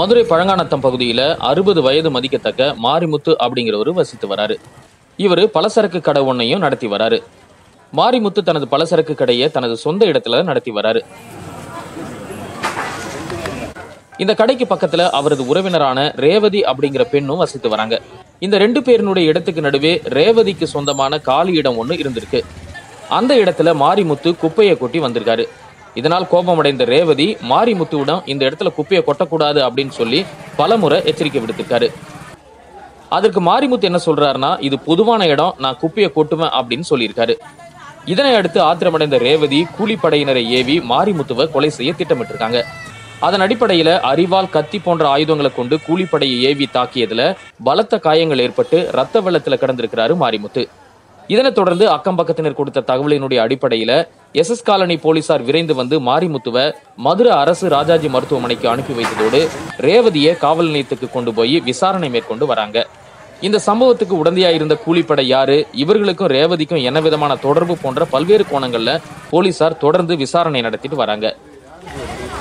மதுரை பழங்கானத்தம் பகுதியில அறுபது வயது மதிக்கத்தக்க மாரிமுத்து அப்படிங்கிறவரு வசித்து வராரு இவரு பலசரக்கு கடை ஒன்னையும் நடத்தி வராரு மாரிமுத்து தனது பலசரக்கு கடையை தனது சொந்த இடத்துல நடத்தி வராரு இந்த கடைக்கு பக்கத்துல அவரது உறவினரான ரேவதி அப்படிங்கிற பெண்ணும் வசித்து வராங்க இந்த ரெண்டு பேரினுடைய இடத்துக்கு நடுவே ரேவதிக்கு சொந்தமான காலி இடம் ஒண்ணு இருந்திருக்கு அந்த இடத்துல மாரிமுத்து குப்பையை கொட்டி வந்திருக்காரு இதனால் கோபமடைந்த ரேவதி மாரிமுத்துவிடம் இந்த இடத்துல குப்பையை கொட்டக்கூடாது அப்படின்னு சொல்லி பலமுறை எச்சரிக்கை விடுத்திருக்காரு அதற்கு மாரிமுத்து என்ன சொல்றாருன்னா இது பொதுவான இடம் நான் குப்பையை கொட்டுவேன் அப்படின்னு சொல்லியிருக்காரு இதனை அடுத்து ஆத்திரமடைந்த ரேவதி கூலிப்படையினரை ஏவி மாரிமுத்துவை கொலை செய்ய திட்டமிட்டிருக்காங்க அதன் அடிப்படையில அரிவாள் கத்தி போன்ற ஆயுதங்களை கொண்டு கூலிப்படையை ஏவி தாக்கியதுல பலத்த காயங்கள் ஏற்பட்டு ரத்த வெள்ளத்துல கிடந்திருக்கிறாரு மாரிமுத்து இதனைத் தொடர்ந்து அக்கம் பக்கத்தினர் கொடுத்த தகவலினுடைய அடிப்படையில எஸ் எஸ் காலனி போலீசார் விரைந்து வந்து மாரிமுத்துவை மதுரை அரசு ராஜாஜி மருத்துவமனைக்கு அனுப்பி வைத்ததோடு ரேவதியை காவல் நிலையத்துக்கு கொண்டு போய் விசாரணை மேற்கொண்டு வராங்க இந்த சம்பவத்துக்கு உடந்தையா இருந்த கூலிப்படை யாரு இவர்களுக்கும் ரேவதிக்கும் என்ன விதமான தொடர்பு போன்ற பல்வேறு கோணங்கள்ல போலீசார் தொடர்ந்து விசாரணை நடத்திட்டு வராங்க